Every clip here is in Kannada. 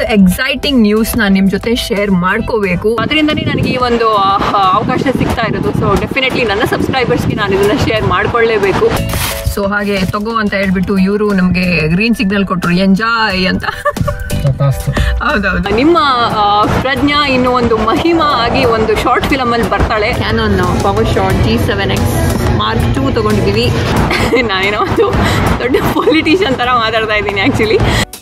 ಎಕ್ಸೈಟಿಂಗ್ ನ್ಯೂಸ್ ನಾನು ನಿಮ್ಮ ಜೊತೆ ಶೇರ್ ಮಾಡ್ಕೋಬೇಕು ಅದರಿಂದನೇ ನನಗೆ ಈ ಒಂದು ಆ, ಅವಕಾಶ ಸಿಗ್ತಾ ಇರೋದು ಸೊ ಡೆಫಿನೆಟ್ಲಿ ನನ್ನ ಸಬ್ಸ್ಕ್ರೈಬರ್ಸ್ಗೆ ನಾನು ಇದನ್ನ ಶೇರ್ ಮಾಡ್ಕೊಳ್ಳೇಬೇಕು ಸೊ ಹಾಗೆ ತಗೋ ಅಂತ ಹೇಳ್ಬಿಟ್ಟು ಇವರು ನಮಗೆ ಗ್ರೀನ್ ಸಿಗ್ನಲ್ ಕೊಟ್ಟರು ಎಂಜಾಯ್ ಅಂತ ತಥಾಸ್ತು ಹೌದೌದು ನಿಮ್ಮ ಆ, ಪ್ರಜ್ಞಾ ಇನ್ನು ಒಂದು ಮಹಿಮಾ ಆಗಿ ಒಂದು ಶಾರ್ಟ್ ಫಿಲಮ್ ಅಲ್ಲಿ ಬರ್ತಾಳೆ Canon power shot G seven X mark two ತಗೊಂಡಿದ್ದೀವಿ ನಾನೇನೋ ಒಂದು ದೊಡ್ಡ ಪೊಲಿಟಿಷಿಯನ್ ತರ ಮಾತಾಡ್ತಾ ಇದ್ದೀನಿ actually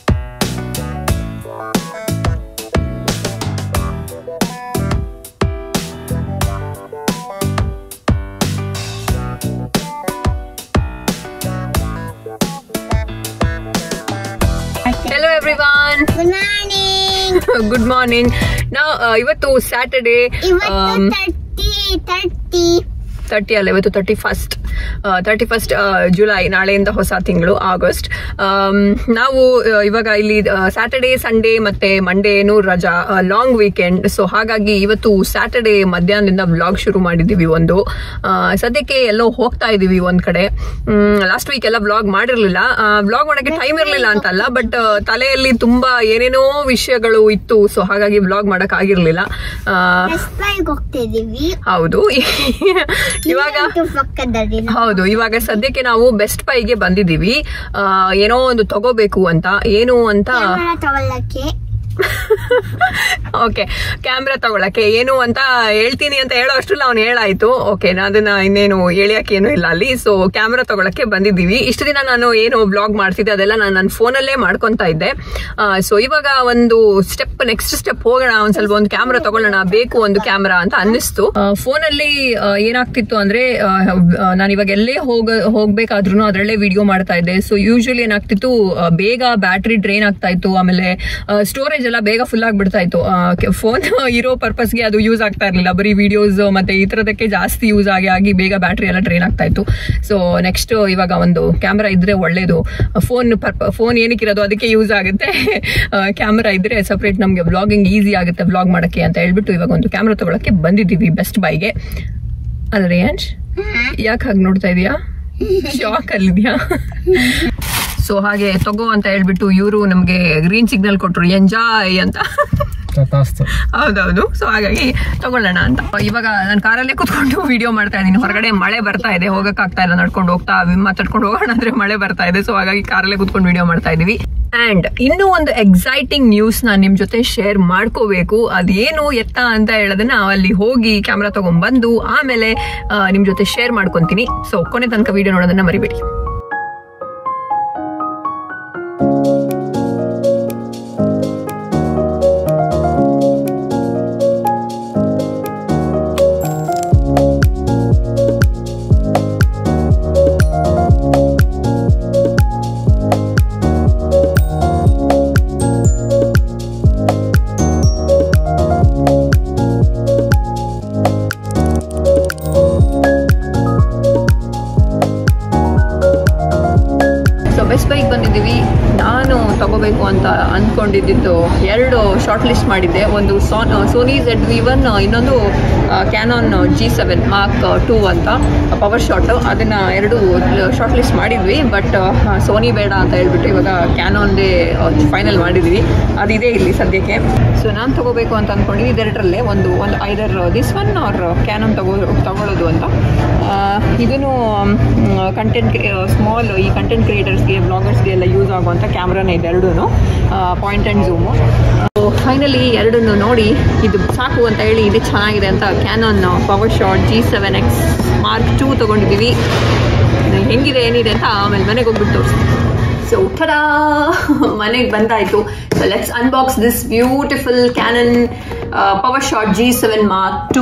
hello everyone good morning good morning ನಾ ಇವತ್ತು ಸ್ಯಾಟರ್ಡೇ ಇವತ್ತು ತರ್ಟಿ ತರ್ಟಿ ತರ್ಟಿ ಅಲ್ಲ ಇವತ್ತು thirty first thirty first July ನಾಳೆಯಿಂದ ಹೊಸ ತಿಂಗಳು ಆಗಸ್ಟ್ ಆಮ್, ನಾವು ಆ, ಇವಾಗ ಇಲ್ಲಿ ಸ್ಯಾಟರ್ಡೇ ಸಂಡೇ ಮತ್ತೆ ಮಂಡೇನು ರಜಾ ಲಾಂಗ್ ವೀಕೆಂಡ್ ಸೊ ಹಾಗಾಗಿ ಇವತ್ತು ಸ್ಯಾಟರ್ಡೇ ಮಧ್ಯಾಹ್ನದಿಂದ ವ್ಲಾಗ್ ಶುರು ಮಾಡಿದ್ದೀವಿ ಒಂದು ಆ, ಸದ್ಯಕ್ಕೆ ಎಲ್ಲೋ ಹೋಗ್ತಾ ಇದೀವಿ ಒಂದ್ ಕಡೆ ಲಾಸ್ಟ್ ವೀಕ್ ಎಲ್ಲ ವ್ಲಾಗ್ ಮಾಡಿರ್ಲಿಲ್ಲ ವ್ಲಾಗ್ ಮಾಡಕ್ಕೆ ಟೈಮ್ ಇರಲಿಲ್ಲ ಅಂತಲ್ಲ ಬಟ್ ತಲೆಯಲ್ಲಿ ತುಂಬಾ ಏನೇನೋ ವಿಷಯಗಳು ಇತ್ತು ಸೊ ಹಾಗಾಗಿ ವ್ಲಾಗ್ ಮಾಡಕ್ ಆಗಿರ್ಲಿಲ್ಲ ಆ, ಬೆಸ್ಟ್ ಬೈಕ್ ಹೋಗ್ತಿದೀವಿ ಹೌದು ಇವಾಗ ಇಲ್ಲಂತೂ ಪಕ್ಕದಲ್ಲಿ ಹೌದು ಇವಾಗ ಸದ್ಯಕ್ಕೆ ನಾವು ಬೆಸ್ಟ್ ಬೈಗೆ ಬಂದಿದ್ದೀವಿ ಆ, ಏನೋ ಒಂದು ತಗೋಬೇಕು ಅಂತ ಏನು ಅಂತ ಕ್ಯಾಮರಾ ತಗೊಳ್ಳಕ್ಕೆ ಓಕೆ ಕ್ಯಾಮ್ರಾ ತಗೊಳಕ್ಕೆ ಏನು ಅಂತ ಹೇಳ್ತೀನಿ ಅಂತ ಹೇಳೋ ಅಷ್ಟ್ರಲ್ಲಿ ಅವ್ನು ಹೇಳಾಯ್ತು ಓಕೆ ಅದನ್ನ ಇನ್ನೇನು ಹೇಳಿಯಕ್ಕೆ ಏನೂ ಇಲ್ಲ ಅಲ್ಲಿ ಸೊ ಕ್ಯಾಮ್ರಾ ತಗೊಳಕ್ಕೆ ಬಂದಿದ್ದೀವಿ ಇಷ್ಟು ದಿನ ನಾನು ಏನು ಬ್ಲಾಗ್ ಮಾಡ್ತಿದ್ದೆ ಅದೆಲ್ಲ ನಾನು ನನ್ನ ಫೋನಲ್ಲೇ ಮಾಡ್ಕೊಂತ ಇದ್ದೆ ಸೊ ಇವಾಗ ಒಂದು ಸ್ಟೆಪ್ ನೆಕ್ಸ್ಟ್ ಸ್ಟೆಪ್ ಹೋಗೋಣ ಒಂದ್ ಸ್ವಲ್ಪ ಒಂದು ಕ್ಯಾಮ್ರಾ ತಗೊಳ್ಳೋಣ ಬೇಕು ಒಂದು ಕ್ಯಾಮ್ರಾ ಅಂತ ಅನ್ನಿಸ್ತು ಫೋನಲ್ಲಿ ಏನಾಗ್ತಿತ್ತು ಅಂದ್ರೆ ನಾನು ಇವಾಗ ಎಲ್ಲೇ ಹೋಗ ಹೋಗ್ಬೇಕಾದ್ರೂ ಅದರಲ್ಲೇ ವಿಡಿಯೋ ಮಾಡ್ತಾ ಇದ್ದೆ ಸೊ ಯೂಶಲಿ ಏನಾಗ್ತಿತ್ತು ಆ, ಬೇಗ ಬ್ಯಾಟ್ರಿ ಡ್ರೈನ್ ಆಗ್ತಾ ಇತ್ತು ಆಮೇಲೆ ಸ್ಟೋರೇಜ್ ಎಲ್ಲ ಬೇಗ ಫುಲ್ ಆಗ್ಬಿಡ್ತಾ ಇತ್ತು ಫೋನ್ ಇರೋ ಪರ್ಪಸ್ಗೆ ಅದು ಯೂಸ್ ಆಗ್ತಾ ಇರಲಿಲ್ಲ ಬರೀ ವಿಡಿಯೋಸ್ ಮತ್ತೆ ಈ ತರದಕ್ಕೆ ಜಾಸ್ತಿ ಯೂಸ್ ಆಗಿ ಆಗಿ ಬೇಗ ಬ್ಯಾಟ್ರಿ ಎಲ್ಲ ಡ್ರೈನ್ ಆಗ್ತಾ ಇತ್ತು ಸೊ ನೆಕ್ಸ್ಟ್ ಇವಾಗ ಒಂದು ಕ್ಯಾಮ್ರಾ ಇದ್ರೆ ಒಳ್ಳೇದು ಫೋನ್ ಫೋನ್ ಏನಕ್ಕಿರೋದು ಅದಕ್ಕೆ ಯೂಸ್ ಆಗುತ್ತೆ ಕ್ಯಾಮ್ರಾ ಇದ್ರೆ ಸಪ್ರೇಟ್ ನಮಗೆ ವ್ಲಾಗಿಂಗ್ ಈಸಿ ಆಗುತ್ತೆ ವ್ಲಾಗ್ ಮಾಡಕ್ಕೆ ಅಂತ ಹೇಳ್ಬಿಟ್ಟು ಇವಾಗ ಒಂದು ಕ್ಯಾಮ್ರಾ ತಗೊಳಕ್ಕೆ ಬಂದಿದ್ದೀವಿ ಬೆಸ್ಟ್ ಬೈಗೆ ಅಲ್ಲ ರೇಯಾಂಶ್ ಯಾಕೆ ಹಾಗೆ ನೋಡ್ತಾ ಇದೀಯಾ ಶಾಕ್ ಅಲ್ಲಿದ್ಯಾ ಸೊ ಹಾಗೆ ತಗೋ ಅಂತ ಹೇಳ್ಬಿಟ್ಟು ಇವರು ನಮಗೆ ಗ್ರೀನ್ ಸಿಗ್ನಲ್ ಕೊಟ್ರು ಎಂಜಾಯ್ ಅಂತ ತಥಾಸ್ತು ಹೌದೌದು ಸೊ ಹಾಗಾಗಿ ತಗೊಳ್ಳೋಣ ಅಂತ ಇವಾಗ ನಾನು ಕಾರಲ್ಲೇ ಕುತ್ಕೊಂಡು ವಿಡಿಯೋ ಮಾಡ್ತಾ ಇದ್ದೀನಿ ಹೊರಗಡೆ ಮಳೆ ಬರ್ತಾ ಇದೆ ಹೋಗಕ್ ಆಗ್ತಾ ಇಲ್ಲ ನಡ್ಕೊಂಡು ಹೋಗ್ತಾ ಮಾತಾಡ್ಕೊಂಡು ಹೋಗೋಣ ಅಂದ್ರೆ ಮಳೆ ಬರ್ತಾ ಇದೆ ಸೊ ಹಾಗಾಗಿ ಕಾರಲ್ಲೇ ಕುತ್ಕೊಂಡು ವಿಡಿಯೋ ಮಾಡ್ತಾ ಇದೀವಿ ಅಂಡ್ ಇನ್ನೂ ಒಂದು ಎಕ್ಸೈಟಿಂಗ್ ನ್ಯೂಸ್ ನಾನು ನಿಮ್ ಜೊತೆ ಶೇರ್ ಮಾಡ್ಕೋಬೇಕು ಅದೇನು ಎತ್ತ ಅಂತ ಹೇಳೋದನ್ನ ಅಲ್ಲಿ ಹೋಗಿ ಕ್ಯಾಮ್ರಾ ತಗೊಂಡ್ ಬಂದು ಆಮೇಲೆ ಆ, ನಿಮ್ ಜೊತೆ ಶೇರ್ ಮಾಡ್ಕೊಂತೀನಿ ಸೊ ಕೊನೆ ತನಕ ವಿಡಿಯೋ ನೋಡೋದನ್ನ ಮರಿಬೇಡಿ ಸೊ ಬೆಸ್ಟ್ ಬೈಕ್ ಬಂದಿದ್ದೀವಿ ನಾನು ತಗೋಬೇಕು ಅಂತ ಅಂದ್ಕೊಂಡಿದ್ದು ಎರಡು ಶಾರ್ಟ್ ಲಿಸ್ಟ್ ಮಾಡಿದ್ದೆ ಒಂದು ಸೋನ್ ಸೋನಿ ಝೆಡ್ ವಿ ಒನ್ ಇನ್ನೊಂದು Canon G seven mark two ಅಂತ ಪವರ್ ಶಾಟ್ ಅದನ್ನ ಎರಡು ಶಾರ್ಟ್ ಲಿಸ್ಟ್ ಮಾಡಿದ್ವಿ ಬಟ್ ಸೋನಿ ಬೇಡ ಅಂತ ಹೇಳ್ಬಿಟ್ಟು ಇವಾಗ ಕ್ಯಾನಾನ್ದೇ ಫೈನಲ್ ಮಾಡಿದ್ವಿ ಅದಿದೆ ಇಲ್ಲಿ ಸದ್ಯಕ್ಕೆ ಸೊ ನಾನು ತಗೋಬೇಕು ಅಂತ ಅಂದ್ಕೊಂಡಿದ್ವಿ ಇದೆರಡರಲ್ಲೇ ಒಂದು ಒಂದು either this one or Canon ತಗೋ ತಗೊಳ್ಳೋದು ಅಂತ ಆ, ಇದನ್ನು ಕಂಟೆಂಟ್ ಸ್ಮಾಲ್ ಈ ಕಂಟೆಂಟ್ ಕ್ರಿಯೇಟರ್ಸ್ಗೆ ಬ್ಲಾಗರ್ಸ್ಗೆ ಎಲ್ಲ ಯೂಸ್ ಆಗುವಂಥ ಕ್ಯಾಮ್ರಾನೇ ಇದೆ ಎರಡೂ ಪಾಯಿಂಟ್ ಆ್ಯಂಡ್ ಝೂಮು ಫೈನಲಿ ಎರಡನ್ನು ನೋಡಿ ಇದು ಸಾಕು ಅಂತ ಹೇಳಿ ಇದು ಚೆನ್ನಾಗಿದೆ ಅಂತ Canon power shot G seven X mark two ತೊಗೊಂಡಿದ್ದೀವಿ ಇದು ಹೆಂಗಿದೆ ಏನಿದೆ ಅಂತ ಆಮೇಲೆ ಮನೆಗೆ ಹೋಗ್ಬಿಟ್ಟು ತೋರಿಸ್ತೀನಿ ಸೊ ಟಡಾ ಮನೆಗೆ ಬಂದಾಯ್ತು so let's unbox this beautiful Canon power shot G seven mark two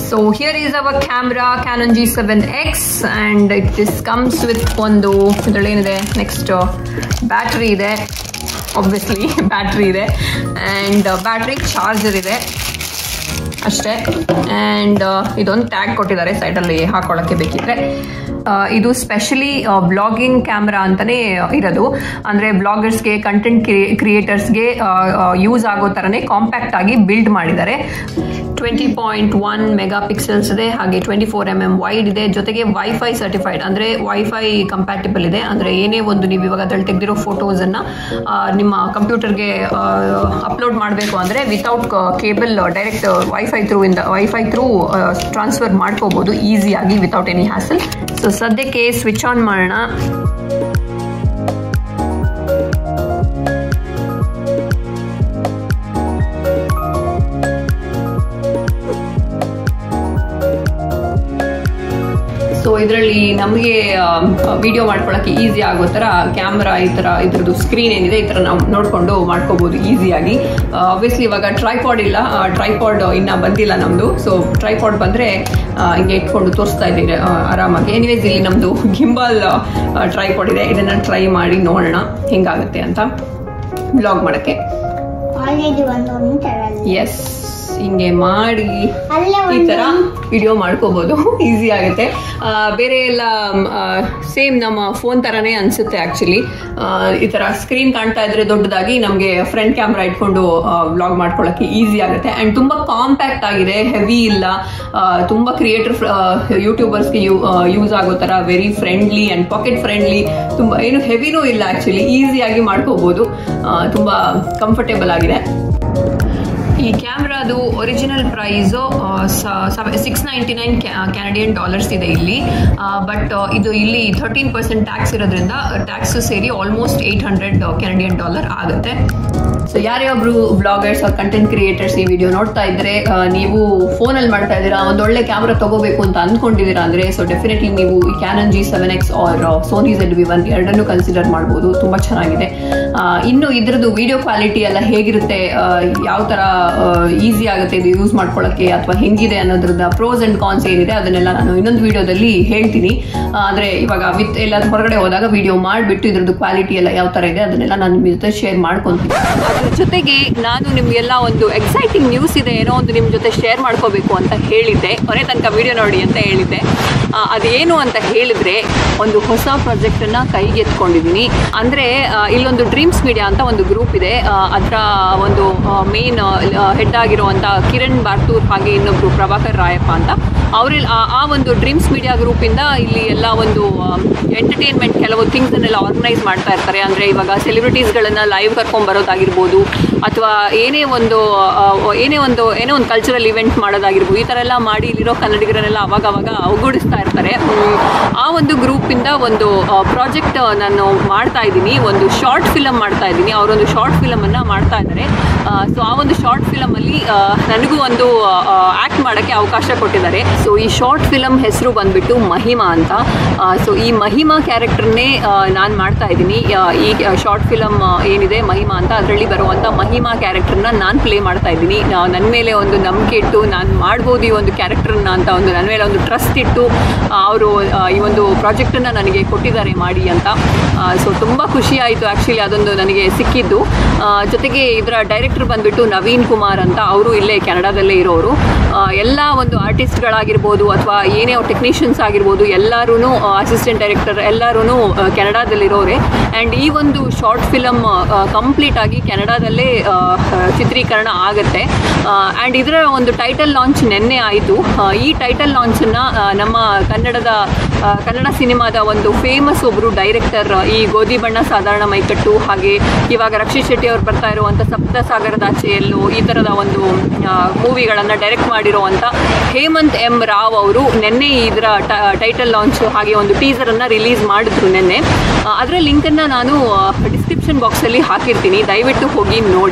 so here is our camera Canon G seven X and it this comes with ಒಂದು ಇದರಲ್ಲಿ ಏನಿದೆ ನೆಕ್ಸ್ಟ್ ಬ್ಯಾಟ್ರಿ ಇದೆ ಒಬ್ವಿಯಸ್ಲಿ ಬ್ಯಾಟ್ರಿ ಇದೆ ಆ್ಯಂಡ್ ಬ್ಯಾಟ್ರಿ ಚಾರ್ಜರ್ ಇದೆ ಅಷ್ಟೇ ಆ್ಯಂಡ್ ಇದೊಂದು ಟ್ಯಾಗ್ ಕೊಟ್ಟಿದ್ದಾರೆ ಸೈಡಲ್ಲಿ ಹಾಕೊಳ್ಳೋಕ್ಕೆ ಬೇಕಿದ್ರೆ ಆ, ಇದು ಸ್ಪೆಷಲಿ ಬ್ಲಾಗಿಂಗ್ ಕ್ಯಾಮ್ರಾ ಅಂತಲೇ ಇರೋದು ಅಂದರೆ ಬ್ಲಾಗರ್ಸ್ಗೆ ಕಂಟೆಂಟ್ ಕ್ರಿಯೇಟರ್ಸ್ಗೆ ಯೂಸ್ ಆಗೋ ಥರನೇ ಕಾಂಪ್ಯಾಕ್ಟ್ ಆಗಿ ಬಿಲ್ಡ್ ಮಾಡಿದ್ದಾರೆ twenty point one mega pixels ಇದೆ ಹಾಗೆ twenty four M M wide ಇದೆ ಜೊತೆಗೆ ವೈಫೈ ಸರ್ಟಿಫೈಡ್ ಅಂದರೆ ವೈಫೈ ಕಂಪ್ಯಾಟಿಬಲ್ ಇದೆ ಅಂದರೆ ಏನೇ ಒಂದು ನೀವು ಇವಾಗ ಅದ್ರಲ್ಲಿ ತೆಗೆದಿರೋ ಫೋಟೋಸನ್ನು ನಿಮ್ಮ ಕಂಪ್ಯೂಟರ್ಗೆ ಅಪ್ಲೋಡ್ ಮಾಡಬೇಕು ಅಂದರೆ without cable direct wifi through ಇಂದ ವೈಫೈ ಥ್ರೂ ಟ್ರಾನ್ಸ್ಫರ್ ಮಾಡ್ಕೋಬೋದು ಈಸಿಯಾಗಿ ವಿತೌಟ್ ಎನಿ ಹ್ಯಾಸಲ್ ಸೊ ಸದ್ಯಕ್ಕೆ ಸ್ವಿಚ್ ಆನ್ ಮಾಡೋಣ ಸೊ ಇದರಲ್ಲಿ ನಮಗೆ ವಿಡಿಯೋ ಮಾಡ್ಕೊಳ್ಳೋಕೆ ಈಸಿ ಆಗೋ ಥರ ಕ್ಯಾಮ್ರಾ ಈ ಥರ ಇದ್ರದ್ದು ಸ್ಕ್ರೀನ್ ಏನಿದೆ ಈ ಥರ ನಾವು ನೋಡಿಕೊಂಡು ಮಾಡ್ಕೋಬೋದು ಈಸಿಯಾಗಿ ಆಬ್ವಿಯಸ್ಲಿ ಇವಾಗ ಟ್ರೈಪಾಡ್ ಇಲ್ಲ ಟ್ರೈಪಾಡ್ ಇನ್ನೂ ಬಂದಿಲ್ಲ ನಮ್ಮದು ಸೊ ಟ್ರೈಪಾಡ್ ಬಂದರೆ ಹಿಂಗೆ ಇಟ್ಕೊಂಡು ತೋರಿಸ್ತಾ ಇದ್ದೀನಿ ಆ, ಆರಾಮಾಗಿ ಎನಿವೇಸ್ ಇಲ್ಲಿ ನಮ್ಮದು ಗಿಂಬಲ್ ಟ್ರೈಪಾಡ್ ಇದೆ ಇದನ್ನು ಟ್ರೈ ಮಾಡಿ ನೋಡೋಣ ಹೆಂಗಾಗುತ್ತೆ ಅಂತ ಬ್ಲಾಗ್ ಮಾಡೋಕ್ಕೆ ಆಲ್ರೆಡಿ ಒಂದು ಉಂಟರಲ್ಲಿ ಎಸ್ ಹಿಂಗೆ ಮಾಡಿ ಅಲ್ಲೇ ಈ ಒಂದು ತರ ವಿಡಿಯೋ ಮಾಡ್ಕೋಬಹುದು ಈಸಿ ಆಗುತ್ತೆ ಆ, ಬೇರೆ ಎಲ್ಲ ಸೇಮ್ ನಮ್ಮ ಫೋನ್ ತರನೇ ಅನ್ಸುತ್ತೆ ಆಕ್ಚುಲಿ ಈ ತರ ಸ್ಕ್ರೀನ್ ಕಾಣ್ತಾ ಇದ್ರೆ ದೊಡ್ಡದಾಗಿ ನಮಗೆ ಫ್ರಂಟ್ ಕ್ಯಾಮ್ರಾ ಇಟ್ಕೊಂಡು ವ್ಲಾಗ್ ಮಾಡ್ಕೊಳ್ಳೋಕೆ ಈಸಿ ಆಗುತ್ತೆ ಅಂಡ್ ತುಂಬಾ ಕಾಂಪ್ಯಾಕ್ಟ್ ಆಗಿದೆ ಹೆವಿ ಇಲ್ಲ ಆ, ತುಂಬಾ ಕ್ರಿಯೇಟರ್ ಯೂಟ್ಯೂಬರ್ಸ್ಗೆ ಯೂಸ್ ಆಗೋ ತರ very friendly and pocket friendly ತುಂಬಾ ಏನು ಹೆವಿನೂ ಇಲ್ಲ ಆಕ್ಚುಲಿ ಈಸಿಯಾಗಿ ಮಾಡ್ಕೋಬಹುದು ಆ, ತುಂಬಾ ಕಂಫರ್ಟೇಬಲ್ ಆಗಿದೆ ಈ ಕ್ಯಾಮ್ರಾದು original price six ninety nine Canadian dollars ಇದೆ ಇಲ್ಲಿ ಬಟ್ ಇದು ಇಲ್ಲಿ ಥರ್ಟೀನ್ ಪರ್ಸೆಂಟ್ ಟ್ಯಾಕ್ಸ್ ಇರೋದ್ರಿಂದ ಟ್ಯಾಕ್ಸ್ ಸೇರಿ almost eight hundred Canadian dollar ಆಗುತ್ತೆ ಸೊ ಯಾರ್ಯಾಬ್ರು ಬ್ಲಾಗರ್ಸ್ ಆರ್ ಕಂಟೆಂಟ್ ಕ್ರಿಯೇಟರ್ಸ್ ಈ ವಿಡಿಯೋ ನೋಡ್ತಾ ಇದ್ರೆ ಆ, ನೀವು ಫೋನಲ್ಲಿ ಮಾಡ್ತಾ ಇದ್ದೀರಾ ಒಂದು ಒಳ್ಳೆ ಕ್ಯಾಮ್ರಾ ತಗೋಬೇಕು ಅಂತ ಅಂದ್ಕೊಂಡಿದ್ದೀರಾ ಅಂದ್ರೆ ಸೊ ಡೆಫಿನೆಟ್ಲಿ ನೀವು ಈ Canon G seven X or Sony Z V one ಎರಡನ್ನೂ ಕನ್ಸಿಡರ್ ಮಾಡ್ಬೋದು ತುಂಬಾ ಚೆನ್ನಾಗಿದೆ ಆ, ಇನ್ನು ಇದ್ರದ್ದು ವಿಡಿಯೋ ಕ್ವಾಲಿಟಿ ಎಲ್ಲ ಹೇಗಿರುತ್ತೆ ಯಾವ ತರ ಈಸಿ ಆಗುತ್ತೆ ಇದು ಯೂಸ್ ಮಾಡ್ಕೊಳ್ಳೋಕ್ಕೆ ಅಥವಾ ಹೆಂಗಿದೆ ಅನ್ನೋದ್ರದ ಪ್ರೋಸ್ ಅಂಡ್ ಕಾನ್ಸ್ ಏನಿದೆ ಅದನ್ನೆಲ್ಲ ನಾನು ಇನ್ನೊಂದು ವಿಡಿಯೋದಲ್ಲಿ ಹೇಳ್ತೀನಿ ಆ, ಅಂದ್ರೆ ಇವಾಗ ವಿತ್ ಎಲ್ಲ ಹೊರಗಡೆ ಹೋದಾಗ ವಿಡಿಯೋ ಮಾಡಿಬಿಟ್ಟು ಇದ್ರದ್ದು ಕ್ವಾಲಿಟಿ ಎಲ್ಲ ಯಾವ ತರ ಇದೆ ಅದನ್ನೆಲ್ಲ ನಾನು ನಿಮ್ಮ ಜೊತೆ ಶೇರ್ ಮಾಡ್ಕೊಂತೀನಿ ಅದ್ರ ಜೊತೆಗೆ ನಾನು ನಿಮ್ಗೆಲ್ಲ ಒಂದು ಎಕ್ಸೈಟಿಂಗ್ ನ್ಯೂಸ್ ಇದೆ ಏನೋ ಒಂದು ನಿಮ್ಮ ಜೊತೆ ಶೇರ್ ಮಾಡ್ಕೋಬೇಕು ಅಂತ ಹೇಳಿದ್ದೆ ಕೊನೆ ತನಕ ವಿಡಿಯೋ ನೋಡಿ ಅಂತ ಹೇಳಿದ್ದೆ ಆ, ಅದೇನು ಅಂತ ಹೇಳಿದ್ರೆ ಒಂದು ಹೊಸ ಪ್ರಾಜೆಕ್ಟ್ ಅನ್ನ ಕೈಗೆ ಎತ್ಕೊಂಡಿದ್ದೀನಿ ಅಂದ್ರೆ ಆ, ಇಲ್ಲೊಂದು ಡ್ರೀಮ್ಸ್ ಮೀಡಿಯಾ ಅಂತ ಒಂದು ಗ್ರೂಪ್ ಇದೆ ಅದರ ಒಂದು ಮೇನ್ ಹೆಡ್ ಆಗಿರುವಂತ ಕಿರಣ್ ಬಾರ್ತೂರ್ ಹಾಗೆ ಇನ್ನೊಬ್ರು ಪ್ರಭಾಕರ್ ರಾಯಪ್ಪ ಅಂತ ಅವರಲ್ಲಿ ಆ ಒಂದು ಡ್ರೀಮ್ಸ್ ಮೀಡಿಯಾ ಗ್ರೂಪ್ ಇಂದ ಇಲ್ಲಿ ಎಲ್ಲ ಒಂದು ಎಂಟರ್ಟೈನ್ಮೆಂಟ್ ಕೆಲವು ಥಿಂಗ್ಸ್ ಅನ್ನೆಲ್ಲ ಆರ್ಗನೈಸ್ ಮಾಡ್ತಾ ಇರ್ತಾರೆ ಅಂದ್ರೆ ಇವಾಗ ಸೆಲೆಬ್ರಿಟೀಸ್ಗಳನ್ನ ಲೈವ್ ಕರ್ಕೊಂಡ್ ಬರೋದಾಗಿರ್ಬೋದು ಅಥವಾ ಏನೇ ಒಂದು ಆ, ಏನೇ ಒಂದು ಏನೇ ಒಂದು ಕಲ್ಚರಲ್ ಇವೆಂಟ್ ಮಾಡೋದಾಗಿರ್ಬೋದು ಈ ಥರ ಎಲ್ಲ ಮಾಡಿ ಇಲ್ಲಿರೋ ಕನ್ನಡಿಗರನ್ನೆಲ್ಲ ಅವಾಗ ಅವಾಗ ಒಗ್ಗೂಡಿಸ್ತಾ ಇರ್ತಾರೆ ಹ್ಮ್. ಆ ಒಂದು ಗ್ರೂಪಿಂದ ಒಂದು ಪ್ರಾಜೆಕ್ಟ್ ನಾನು ಮಾಡ್ತಾ ಇದ್ದೀನಿ ಒಂದು ಶಾರ್ಟ್ ಫಿಲಮ್ ಮಾಡ್ತಾ ಇದ್ದೀನಿ ಅವರೊಂದು ಶಾರ್ಟ್ ಫಿಲಮನ್ನು ಮಾಡ್ತಾ ಇದ್ದಾರೆ ಸೊ ಆ ಒಂದು ಶಾರ್ಟ್ ಫಿಲಮಲ್ಲಿ ನನಗೂ ಒಂದು ಆ್ಯಕ್ಟ್ ಮಾಡೋಕ್ಕೆ ಅವಕಾಶ ಕೊಟ್ಟಿದ್ದಾರೆ ಸೊ ಈ ಶಾರ್ಟ್ ಫಿಲಮ್ ಹೆಸರು ಬಂದ್ಬಿಟ್ಟು ಮಹಿಮಾ ಅಂತ ಸೊ ಈ ಮಹಿಮಾ ಕ್ಯಾರೆಕ್ಟರ್ನೇ ನಾನು ಮಾಡ್ತಾ ಇದ್ದೀನಿ ಆ, ಈ ಶಾರ್ಟ್ ಫಿಲಮ್ ಏನಿದೆ ಮಹಿಮಾ ಅಂತ ಅದರಲ್ಲಿ ಬರುವಂಥ ಮಹಿಮಾ ಕ್ಯಾರೆಕ್ಟರ್ನ ನಾನು ಪ್ಲೇ ಮಾಡ್ತಾ ಇದ್ದೀನಿ ನನ್ನ ಮೇಲೆ ಒಂದು ನಂಬಿಕೆ ಇಟ್ಟು ನಾನು ಮಾಡ್ಬೋದು ಈ ಒಂದು ಕ್ಯಾರೆಕ್ಟರ್ನ ಅಂತ ಒಂದು ನನ್ನ ಮೇಲೆ ಒಂದು ಟ್ರಸ್ಟ್ ಇಟ್ಟು ಅವರು ಈ ಒಂದು ಪ್ರಾಜೆಕ್ಟನ್ನು ನನಗೆ ಕೊಟ್ಟಿದ್ದಾರೆ ಮಾಡಿ ಅಂತ ಸೊ ತುಂಬ ಖುಷಿ ಆಯಿತು ಆ್ಯಕ್ಚುಲಿ ಅದೊಂದು ನನಗೆ ಸಿಕ್ಕಿದ್ದು ಆ, ಜೊತೆಗೆ ಇದರ ಡೈರೆಕ್ಟರ್ ಬಂದ್ಬಿಟ್ಟು ನವೀನ್ ಕುಮಾರ್ ಅಂತ ಅವರು ಇಲ್ಲೇ ಕೆನಡಾದಲ್ಲೇ ಇರೋರು ಆ, ಎಲ್ಲ ಒಂದು ಆರ್ಟಿಸ್ಟ್ಗಳಾಗಿರ್ಬೋದು ಅಥವಾ ಏನೇ ಟೆಕ್ನಿಷಿಯನ್ಸ್ ಆಗಿರ್ಬೋದು ಎಲ್ಲರೂ ಅಸಿಸ್ಟೆಂಟ್ ಡೈರೆಕ್ಟರ್ ಎಲ್ಲರೂ ಕೆನಡಾದಲ್ಲಿರೋರೆ ಆ್ಯಂಡ್ ಈ ಒಂದು ಶಾರ್ಟ್ ಫಿಲಮ್ ಕಂಪ್ಲೀಟ್ ಆಗಿ ಕೆನಡಾದಲ್ಲೇ ಆ, ಚಿತ್ರೀಕರಣ ಆಗುತ್ತೆ ಆ್ಯಂಡ್ ಇದರ ಒಂದು ಟೈಟಲ್ ಲಾಂಚ್ ನಿನ್ನೆ ಆಯಿತು ಈ ಟೈಟಲ್ ಲಾಂಚನ್ನು ನಮ್ಮ ಕನ್ನಡದ ಆ, ಕನ್ನಡ ಸಿನಿಮಾದ ಒಂದು ಫೇಮಸ್ ಒಬ್ಬರು ಡೈರೆಕ್ಟರ್ ಈ ಗೋಧಿ ಬಣ್ಣ ಸಾಧಾರಣ ಮೈಕಟ್ಟು ಹಾಗೆ ಇವಾಗ ರಕ್ಷಿತ್ ಶೆಟ್ಟಿ ಅವ್ರು ಬರ್ತಾ ಇರುವಂಥ ಸಪ್ತ ಸಾಗರದಾಚೆಯಲ್ಲೂ ಈ ಥರದ ಒಂದು ಮೂವಿಗಳನ್ನು ಡೈರೆಕ್ಟ್ ಮಾಡಿರುವಂಥ ಹೇಮಂತ್ ಎಂ ರಾವ್ ಅವರು ನಿನ್ನೆ ಇದರ ಟೈಟಲ್ ಲಾಂಚ್ ಹಾಗೆ ಒಂದು ಟೀಸರನ್ನು ರಿಲೀಸ್ ಮಾಡಿದ್ರು ನಿನ್ನೆ ಆ, ಅದರ ಲಿಂಕನ್ನು ನಾನು ಡಿಸ್ಕ್ರಿಪ್ಷನ್ ಬಾಕ್ಸಲ್ಲಿ ಹಾಕಿರ್ತೀನಿ ದಯವಿಟ್ಟು ಹೋಗಿ ನೋಡಿ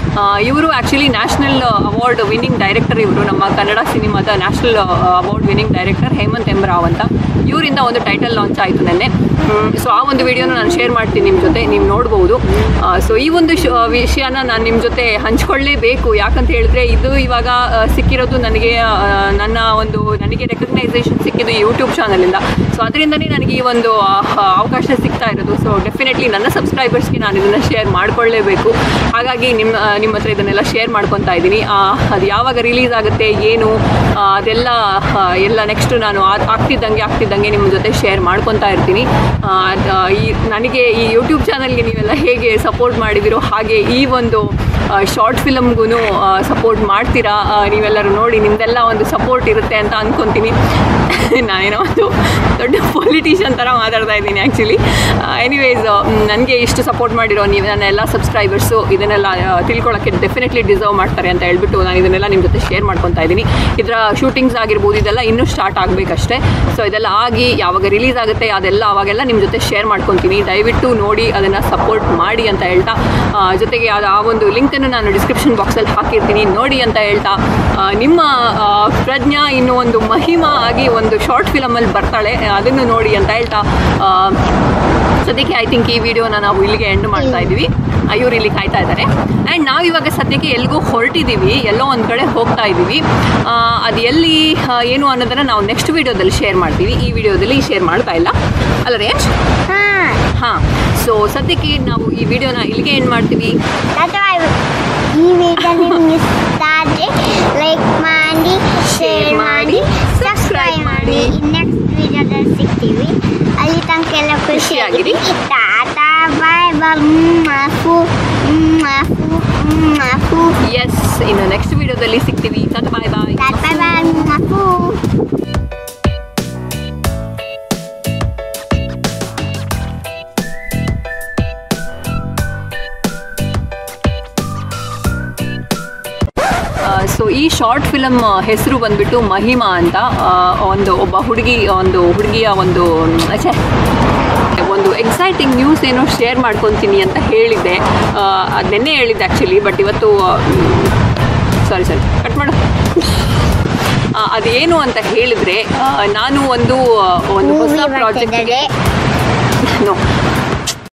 ಇವರು actually national award winning director ಇವರು ನಮ್ಮ ಕನ್ನಡ ಸಿನಿಮಾದ national award winning director Hemant ಎಮ್ರಾವ್ ಅಂತ ಇವರಿಂದ ಒಂದು ಟೈಟಲ್ ಲಾಂಚ್ ಆಯಿತು ನೆನ್ನೆ ಸೊ ಆ ಒಂದು ವಿಡಿಯೋನ ನಾನು ಶೇರ್ ಮಾಡ್ತೀನಿ ನಿಮ್ಮ ಜೊತೆ ನೀವು ನೋಡ್ಬೋದು ಸೊ ಈ ಒಂದು ಶ ವಿಷಯನ ನಾನು ನಿಮ್ಮ ಜೊತೆ ಹಂಚ್ಕೊಳ್ಳೇಬೇಕು ಯಾಕಂತ ಹೇಳಿದ್ರೆ ಇದು ಇವಾಗ ಆ, ಸಿಕ್ಕಿರೋದು ನನಗೆ ಆ, ನನ್ನ ಒಂದು ನನಗೆ ರೆಕಗ್ನೈಸೇಷನ್ ಸಿಕ್ಕಿದ್ದು ಯೂಟ್ಯೂಬ್ ಚಾನಲಿಂದ ಸೊ ಅದರಿಂದನೇ ನನಗೆ ಈ ಒಂದು ಆ, ಅವಕಾಶ ಸಿಗ್ತಾ ಇರೋದು ಸೊ ಡೆಫಿನೆಟ್ಲಿ ನನ್ನ ಸಬ್ಸ್ಕ್ರೈಬರ್ಸ್ಗೆ ನಾನು ಇದನ್ನು ಶೇರ್ ಮಾಡ್ಕೊಳ್ಳೇಬೇಕು ಹಾಗಾಗಿ ನಿಮ್ಮ ನಿಮ್ಮ ಹತ್ರ ಇದನ್ನೆಲ್ಲ ಶೇರ್ ಮಾಡ್ಕೊತಾ ಇದ್ದೀನಿ ಅದು ಯಾವಾಗ ರಿಲೀಸ್ ಆಗುತ್ತೆ ಏನು ಆ, ಅದೆಲ್ಲ ಆ, ಎಲ್ಲ ನೆಕ್ಸ್ಟ್ ನಾನು ಆ- ಆಗ್ತಿದ್ದಂಗೆ ಆಗ್ತಿದ್ದಂಗೆ ನಿಮ್ಮ ಜೊತೆ ಶೇರ್ ಮಾಡ್ಕೊತಾ ಇರ್ತೀನಿ ಆ, ಅದ್- ಆ, ಈ ನನಗೆ ಈ ಯೂಟ್ಯೂಬ್ ಚಾನಲ್ಗೆ ನೀವೆಲ್ಲ ಹೇಗೆ ಸಪೋರ್ಟ್ ಮಾಡಿದಿರೋ ಹಾಗೆ ಈ ಒಂದು ಶಾರ್ಟ್ ಫಿಲಮ್ಗೂ ಸಪೋರ್ಟ್ ಮಾಡ್ತೀರಾ ಆ, ನೀವೆಲ್ಲರೂ ನೋಡಿ ನಿಮ್ದೆಲ್ಲ ಒಂದು ಸಪೋರ್ಟ್ ಇರುತ್ತೆ ಅಂತ ಅಂದ್ಕೊತೀನಿ ನಾನೇನೋ ಒಂದು ದೊಡ್ಡ ಪೊಲಿಟಿಷಿಯನ್ ಥರ ಮಾತಾಡ್ತಾ ಇದ್ದೀನಿ ಆ್ಯಕ್ಚುಲಿ ಎನಿವೇಸ್ ನನಗೆ ಇಷ್ಟು ಸಪೋರ್ಟ್ ಮಾಡಿರೋ ನೀವು ನನ್ನ ಎಲ್ಲ ಸಬ್ಸ್ಕ್ರೈಬರ್ಸು ಇದನ್ನೆಲ್ಲ ಆ, ತಿಳ್ಕೊಳ್ಳೋಕ್ಕೆ ಡೆಫಿನೆಟ್ಲಿ ಡಿಸರ್ವ್ ಮಾಡ್ತಾರೆ ಅಂತ ಹೇಳ್ಬಿಟ್ಟು ನಾನು ಇದನ್ನೆಲ್ಲ ನಿಮ್ಮ ಜೊತೆ ಶೇರ್ ಮಾಡ್ಕೊತಾ ಇದ್ದೀನಿ ಇದರ ಶೂಟಿಂಗ್ಸ್ ಆಗಿರ್ಬೋದು ಇದೆಲ್ಲ ಇನ್ನೂ ಸ್ಟಾರ್ಟ್ ಆಗಬೇಕಷ್ಟೇ ಸೊ ಇದೆಲ್ಲ ಆಗಿ ಯಾವಾಗ ರಿಲೀಸ್ ಆಗುತ್ತೆ ಅದೆಲ್ಲ ಅವಾಗೆಲ್ಲ ನಿಮ್ಮ ಜೊತೆ ಶೇರ್ ಮಾಡ್ಕೊತೀನಿ ದಯವಿಟ್ಟು ನೋಡಿ ಅದನ್ನು ಸಪೋರ್ಟ್ ಮಾಡಿ ಅಂತ ಹೇಳ್ತಾ ಆ, ಜೊತೆಗೆ ಅದು ಆ ಒಂದು ಲಿಂಕನ್ನು ನಾನು ಡಿಸ್ಕ್ರಿಪ್ಷನ್ ಬಾಕ್ಸಲ್ಲಿ ಹಾಕಿರ್ತೀನಿ ನೋಡಿ ಅಂತ ಹೇಳ್ತಾ ಆ, ನಿಮ್ಮ ಆ, ಪ್ರಜ್ಞಾ ಇನ್ನು ಒಂದು ಮಹಿಮಾ ಆಗಿ ಒಂದು ಶಾರ್ಟ್ ಫಿಲಮಲ್ಲಿ ಬರ್ತಾಳೆ ಅದನ್ನು ನೋಡಿ ಅಂತ ಹೇಳ್ತಾ ಆ, ಸದ್ಯಕ್ಕೆ ಐ ಥಿಂಕ್ ಈ ವಿಡಿಯೋನ ನಾವು ಇಲ್ಲಿಗೆ ಎಂಡ್ ಮಾಡ್ತಾ ಇದ್ದೀವಿ ಇವ್ರು ಇಲ್ಲಿ ಕಾಯ್ತಾ ಇದ್ದಾರೆ ಆ್ಯಂಡ್ ನಾವು ಇವಾಗ ಸದ್ಯಕ್ಕೆ ಎಲ್ಲಿಗೂ ಹೊರಟಿದ್ದೀವಿ ಎಲ್ಲೋ ಒಂದು ಕಡೆ ಹೋಗ್ತಾ ಇದ್ದೀವಿ ಆ, ಅದು ಎಲ್ಲಿ ಆ, ಏನು ಅನ್ನೋದನ್ನು ನಾವು ನೆಕ್ಸ್ಟ್ ವಿಡಿಯೋದಲ್ಲಿ ಶೇರ್ ಮಾಡ್ತೀವಿ ಈ ವಿಡಿಯೋದಲ್ಲಿ ಶೇರ್ ಮಾಡ್ತಾ ಇಲ್ಲ ಅಲ್ಲ ರೇಂಜ್ ಹಾ ಹಾಂ ಸೊ ಸದ್ಯಕ್ಕೆ ನಾವು ಈ ವಿಡಿಯೋನ ಇಲ್ಲಿಗೆ ಎಂಡ್ ಮಾಡ್ತೀವಿ ಅಥವಾ ಈ ವಿಡಿಯೋ ನಿಮ್ಗೆ ಇಷ್ಟ ಆದರೆ ಲೈಕ್ ಮಾಡಿ ಶೇರ್ ಮಾಡಿ ಸಬ್ಸ್ಕ್ರೈಬ್ ಮಾಡಿ ನೆಕ್ಸ್ಟ್ ವಿಡಿಯೋದಲ್ಲಿ ಸಿಗ್ತೀವಿ ಅಲ್ಲಿ ತನಕ ಎಲ್ಲ ಖುಷಿಯಾಗಿರಿ ಟಾಟಾ ಬಾಯ್ ಬಾಯ್ ಮಾಫು ಮಾಫು ಮಾಫು ಎಸ್ ಇನ್ನು ನೆಕ್ಸ್ಟ್ ವಿಡಿಯೋದಲ್ಲಿ ಸಿಗ್ತೀವಿ ಬಾಯ್ ಬಾಯ್ ಟಾಟಾ ಬಾಯ್ ಮಾಫು ಸೊ ಈ ಶಾರ್ಟ್ ಫಿಲಮ್ ಹೆಸರು ಬಂದ್ಬಿಟ್ಟು ಮಹಿಮಾ ಅಂತ ಆ, ಒಂದು ಒಬ್ಬ ಹುಡುಗಿ ಒಂದು ಹುಡುಗಿಯ ಒಂದು ಛೆ, ಒಂದು ಎಕ್ಸೈಟಿಂಗ್ ನ್ಯೂಸ್ ಏನೋ ಶೇರ್ ಮಾಡ್ಕೊತೀನಿ ಅಂತ ಹೇಳಿದ್ದೆ ಆ, ಅದ್ ನೆನ್ನೆ ಹೇಳಿದ್ದೆ ಆ್ಯಕ್ಚುಲಿ ಬಟ್ ಇವತ್ತು ಸಾರಿ ಸಾರಿ ಕಟ್ ಮಾಡು ಆ, ಅದೇನು ಅಂತ ಹೇಳಿದ್ರೆ ಆ, ನಾನು ಒಂದು ಆ, ಒಂದು ಹೊಸ ಮೂವಿ ಪ್ರಾಜೆಕ್ಟ್ಗೆ ಬರ್ತಿದ್ದಾರೆ ನೋ